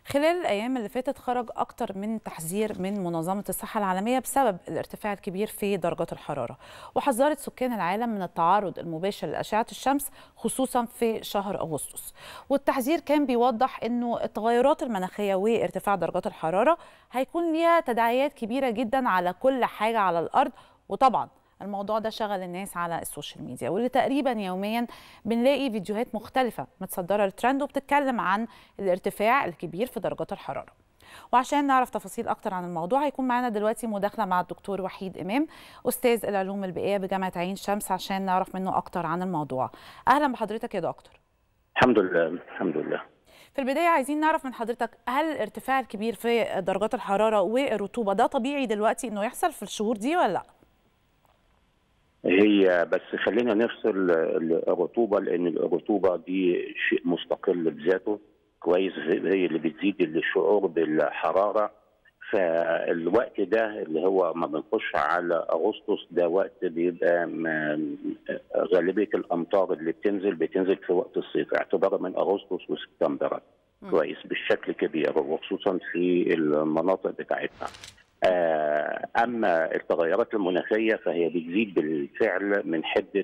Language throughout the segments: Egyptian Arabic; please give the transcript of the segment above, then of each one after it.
خلال الأيام اللي فاتت خرج أكتر من تحذير من منظمة الصحة العالمية بسبب الارتفاع الكبير في درجات الحرارة وحذرت سكان العالم من التعرض المباشر لأشعة الشمس خصوصا في شهر أغسطس والتحذير كان بيوضح أنه التغيرات المناخية وارتفاع درجات الحرارة هيكون ليها تداعيات كبيرة جدا على كل حاجة على الأرض وطبعا الموضوع ده شغل الناس على السوشيال ميديا واللي تقريبا يوميا بنلاقي فيديوهات مختلفة متصدرة الترند وبتتكلم عن الارتفاع الكبير في درجات الحرارة وعشان نعرف تفاصيل اكتر عن الموضوع هيكون معانا دلوقتي مداخله مع الدكتور وحيد امام استاذ العلوم البيئيه بجامعه عين شمس عشان نعرف منه اكتر عن الموضوع اهلا بحضرتك يا دكتور الحمد لله الحمد لله في البدايه عايزين نعرف من حضرتك هل الارتفاع الكبير في درجات الحراره والرطوبه ده طبيعي دلوقتي انه يحصل في الشهور دي ولا لا هي بس خلينا نفصل الرطوبه لان الرطوبه دي شيء مستقل بذاته كويس هي اللي بتزيد الشعور بالحراره فالوقت ده اللي هو ما بنخش على اغسطس ده وقت بيبقى غالبيه الامطار اللي بتنزل بتنزل في وقت الصيف اعتبارا من اغسطس وسبتمبر كويس بالشكل كبير وخصوصا في المناطق بتاعتنا اما التغيرات المناخيه فهي بتزيد بالفعل من حده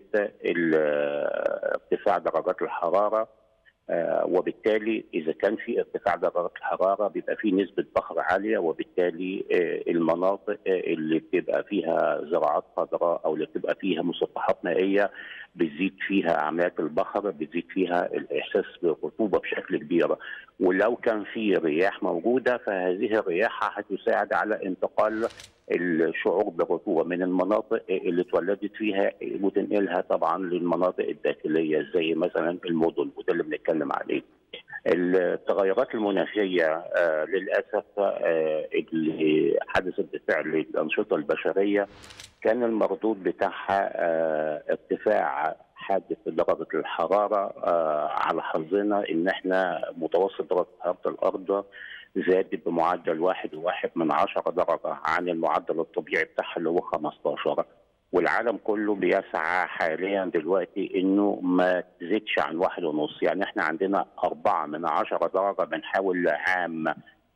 ارتفاع درجات الحراره وبالتالي اذا كان في ارتفاع درجات الحراره بيبقى في نسبه بخر عاليه وبالتالي المناطق اللي بتبقى فيها زراعات خضراء او اللي بتبقى فيها مسطحات مائيه بتزيد فيها عمليات البخر بتزيد فيها الاحساس بالرطوبه بشكل كبير ولو كان في رياح موجوده فهذه الرياح هتساعد على انتقال الشعور بالرطوبه من المناطق اللي اتولدت فيها وتنقلها طبعا للمناطق الداخليه زي مثلا المدن وده اللي بنتكلم عليه. التغيرات المناخيه آه للاسف آه اللي حدثت بفعل الانشطه البشريه كان المردود بتاعها آه ارتفاع حادث درجه الحراره على حظنا ان احنا متوسط درجه حراره الارض زاد بمعدل واحد وواحد من عشرة درجة عن المعدل الطبيعي بتاعها اللي هو 15 والعالم كله بيسعى حاليا دلوقتي انه ما تزيدش عن واحد ونص يعني احنا عندنا أربعة من عشرة درجة بنحاول عام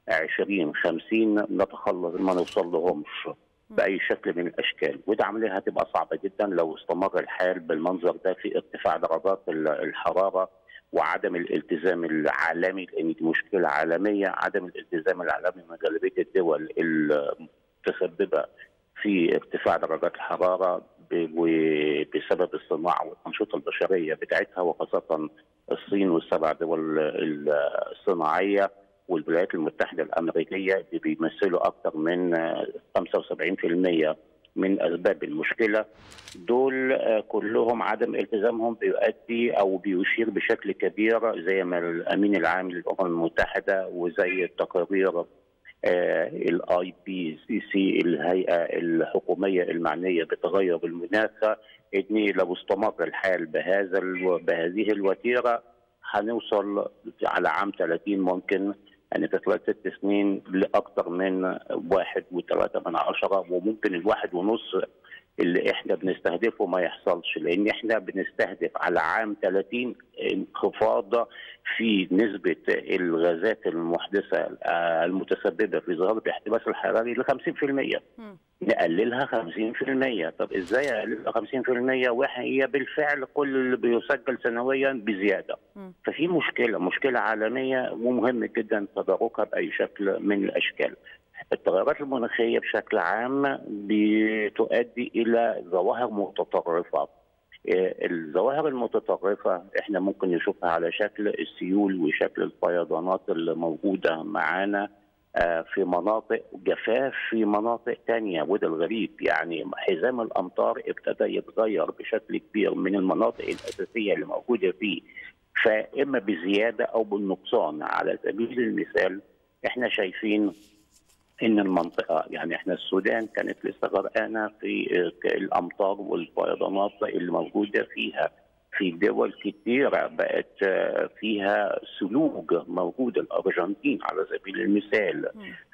2050 نتخلص ما نوصل لهمش باي شكل من الاشكال وده عمليه هتبقى صعبه جدا لو استمر الحال بالمنظر ده في ارتفاع درجات الحراره وعدم الالتزام العالمي لان دي مشكله عالميه عدم الالتزام العالمي من غالبيه الدول المتسببه في ارتفاع درجات الحراره بسبب الصناعه والانشطه البشريه بتاعتها وخاصه الصين والسبع دول الصناعيه والولايات المتحده الامريكيه اللي بيمثلوا اكثر من 75% من اسباب المشكله دول كلهم عدم التزامهم بيؤدي او بيشير بشكل كبير زي ما الامين العام للامم المتحده وزي التقارير الاي بي سي سي الهيئه الحكوميه المعنيه بتغير المناخ ان لو استمر الحال بهذا بهذه الوتيره هنوصل على عام 30 ممكن يعني في خلال ست سنين لاكثر من واحد وثلاثة من عشرة وممكن الواحد ونص اللي احنا بنستهدفه ما يحصلش لان احنا بنستهدف على عام 30 انخفاض في نسبه الغازات المحدثه المتسببه في ظاهره الاحتباس الحراري ل 50% نقللها 50% طب ازاي اقللها 50% وهي بالفعل كل اللي بيسجل سنويا بزياده ففي مشكله مشكله عالميه ومهم جدا تداركها باي شكل من الاشكال التغيرات المناخيه بشكل عام بتؤدي الى ظواهر متطرفه الظواهر المتطرفه احنا ممكن نشوفها على شكل السيول وشكل الفيضانات اللي موجوده معانا في مناطق جفاف في مناطق تانية وده الغريب يعني حزام الأمطار ابتدى يتغير بشكل كبير من المناطق الأساسية اللي موجودة فيه فإما بزيادة أو بالنقصان على سبيل المثال احنا شايفين ان المنطقه يعني احنا السودان كانت لسه غرقانه في الامطار والفيضانات اللي موجوده فيها في دول كثيره بقت فيها سلوج موجوده الارجنتين على سبيل المثال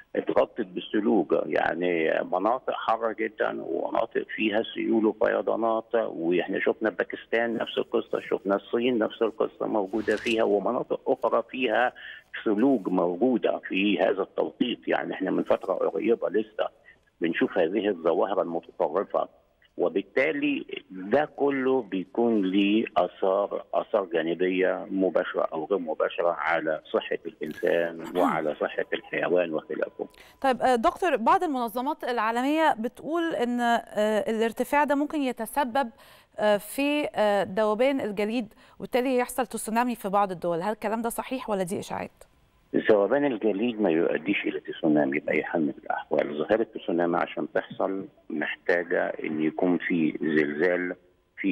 اتغطت بالثلوج يعني مناطق حاره جدا ومناطق فيها سيول وفيضانات واحنا شفنا باكستان نفس القصه شفنا الصين نفس القصه موجوده فيها ومناطق اخرى فيها ثلوج موجوده في هذا التوقيت يعني احنا من فتره قريبه لسه بنشوف هذه الظواهر المتطرفه وبالتالي ده كله بيكون ليه اثار اثار جانبيه مباشره او غير مباشره على صحه الانسان وعلى صحه الحيوان وخلافه. طيب دكتور بعض المنظمات العالميه بتقول ان الارتفاع ده ممكن يتسبب في ذوبان الجليد وبالتالي يحصل تسونامي في بعض الدول، هل الكلام ده صحيح ولا دي اشاعات؟ ذوبان الجليد ما يؤديش الى تسونامي باي حال من الاحوال، ظاهره التسونامي عشان تحصل محتاجه ان يكون في زلزال في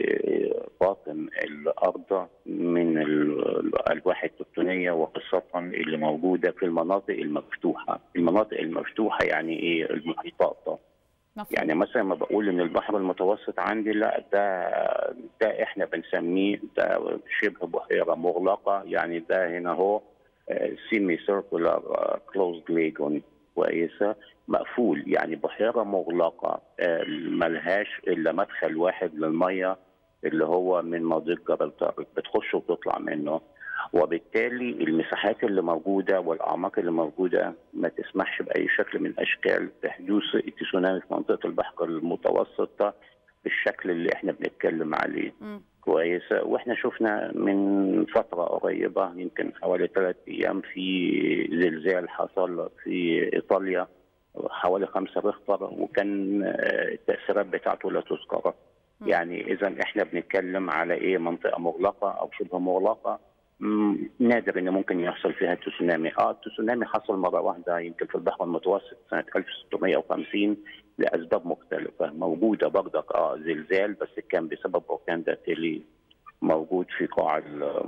باطن الارض من الالواح التكتونيه وخاصه اللي موجوده في المناطق المفتوحه، المناطق المفتوحه يعني ايه؟ المحيطات. يعني مثلا ما بقول ان البحر المتوسط عندي لا ده ده احنا بنسميه ده شبه بحيره مغلقه يعني ده هنا هو سيمي سيركولار كلوزد ليجون كويسه مقفول يعني بحيره مغلقه ملهاش الا مدخل واحد للميه اللي هو من مضيق جبل طارق بتخش وتطلع منه وبالتالي المساحات اللي موجوده والاعماق اللي موجوده ما تسمحش باي شكل من اشكال تحدوث التسونامي في منطقه البحر المتوسط بالشكل اللي احنا بنتكلم عليه م. كويسه واحنا شفنا من فتره قريبه يمكن حوالي ثلاث ايام في زلزال حصل في ايطاليا حوالي خمسة ريختر وكان التاثيرات بتاعته لا تذكر يعني اذا احنا بنتكلم على ايه منطقه مغلقه او شبه مغلقه نادر ان ممكن يحصل فيها تسونامي اه التسونامي حصل مره واحده يمكن في البحر المتوسط سنه 1650 لاسباب مختلفه موجوده برضك اه زلزال بس كان بسبب بركان داتيلي موجود في قاع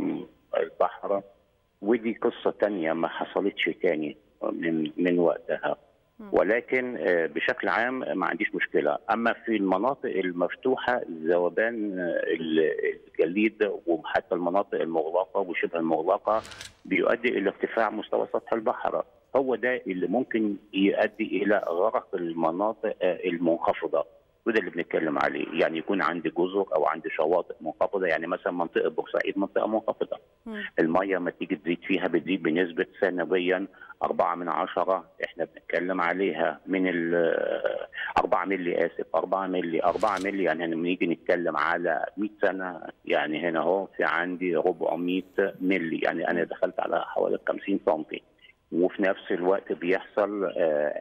البحر ودي قصه تانية ما حصلتش تاني من من وقتها ولكن بشكل عام ما عنديش مشكله اما في المناطق المفتوحه ذوبان الجليد وحتى المناطق المغلقه وشبه المغلقه بيؤدي الى ارتفاع مستوى سطح البحر هو ده اللي ممكن يؤدي الى غرق المناطق المنخفضه وده اللي بنتكلم عليه يعني يكون عندي جزر او عندي شواطئ منخفضه يعني مثلا منطقه بورسعيد منطقه منخفضه الميه لما تيجي تزيد فيها بتزيد بنسبه سنويا 4 من عشرة احنا بنتكلم عليها من ال 4 مللي اسف 4 مللي 4 مللي يعني لما نيجي نتكلم على 100 سنه يعني هنا اهو في عندي 400 مللي يعني انا دخلت على حوالي 50 سم وفي نفس الوقت بيحصل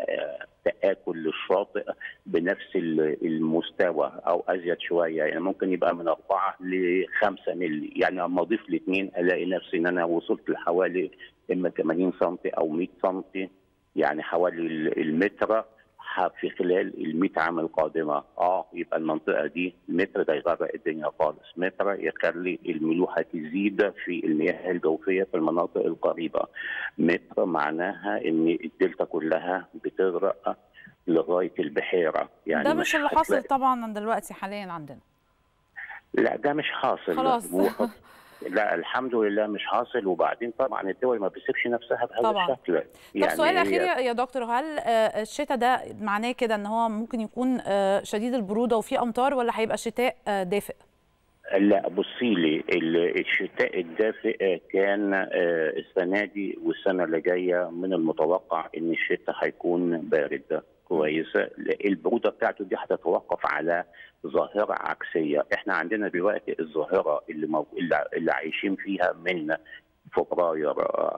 تآكل للشاطئ بنفس المستوى او ازيد شويه يعني ممكن يبقى من 4 ل 5 مللي يعني اما اضيف الاثنين الاقي نفسي ان انا وصلت لحوالي اما 80 سم او 100 سم يعني حوالي المتر في خلال ال 100 عام القادمه اه يبقى المنطقه دي متر ده يغرق الدنيا خالص متر يخلي الملوحه تزيد في المياه الجوفيه في المناطق القريبه متر معناها ان الدلتا كلها بتغرق لغايه البحيره يعني ده مش اللي حاصل طبعا دلوقتي حاليا عندنا لا ده مش حاصل خلاص لا الحمد لله مش حاصل وبعدين طبعا الدول ما بتسيبش نفسها بهذا طبعا. الشكل يعني طب سؤال اخير يا دكتور هل الشتاء ده معناه كده ان هو ممكن يكون شديد البروده وفي امطار ولا هيبقى شتاء دافئ؟ لا بصي لي الشتاء الدافئ كان السنه دي والسنه اللي جايه من المتوقع ان الشتاء هيكون بارد كويسه البروده بتاعته دي هتتوقف على ظاهره عكسيه احنا عندنا دلوقتي الظاهره اللي مو... اللي عايشين فيها من فبراير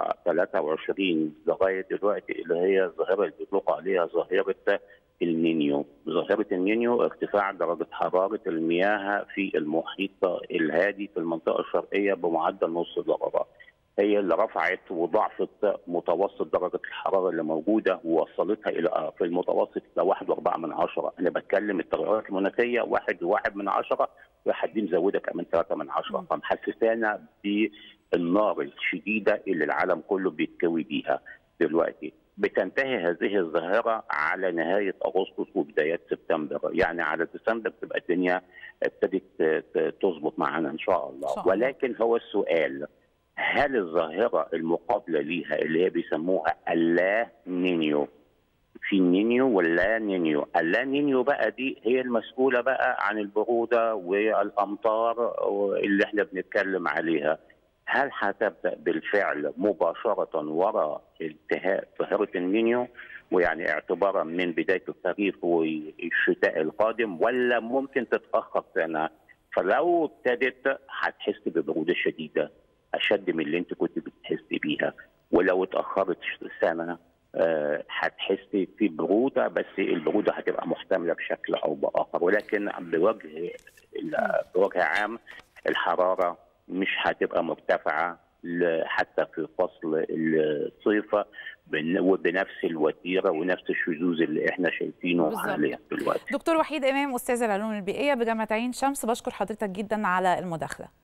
23 لغايه دلوقتي اللي هي الظاهره اللي بيطلق عليها ظاهره النينيو ظاهره النينيو ارتفاع درجه حراره المياه في المحيط الهادي في المنطقه الشرقيه بمعدل نص درجه هي اللي رفعت وضعفت متوسط درجه الحراره اللي موجوده ووصلتها الى في المتوسط الى 1.4 من عشرة انا بتكلم التغيرات المناخيه 1 1 من عشرة واحد دي مزوده كمان 3 من عشرة فمحسسانا بالنار الشديده اللي العالم كله بيتكوي بيها دلوقتي بتنتهي هذه الظاهرة على نهاية أغسطس وبدايات سبتمبر يعني على ديسمبر تبقى الدنيا ابتدت تظبط معانا إن شاء الله شاء الله. ولكن هو السؤال هل الظاهره المقابله ليها اللي هي بيسموها اللا نينيو في نينيو ولا نينيو اللا نينيو بقى دي هي المسؤوله بقى عن البروده والامطار اللي احنا بنتكلم عليها هل هتبدا بالفعل مباشره وراء انتهاء ظاهره النينيو ويعني اعتبارا من بدايه الخريف والشتاء القادم ولا ممكن تتاخر سنه فلو ابتدت هتحس ببروده شديده اشد من اللي انت كنت بتحس بيها ولو اتاخرت سنه هتحسي في بروده بس البروده هتبقى محتمله بشكل او باخر ولكن بوجه بوجه عام الحراره مش هتبقى مرتفعه حتى في فصل الصيف وبنفس الوتيره ونفس الشذوذ اللي احنا شايفينه حاليا دلوقتي. دكتور وحيد امام استاذ العلوم البيئيه بجامعه عين شمس بشكر حضرتك جدا على المداخله.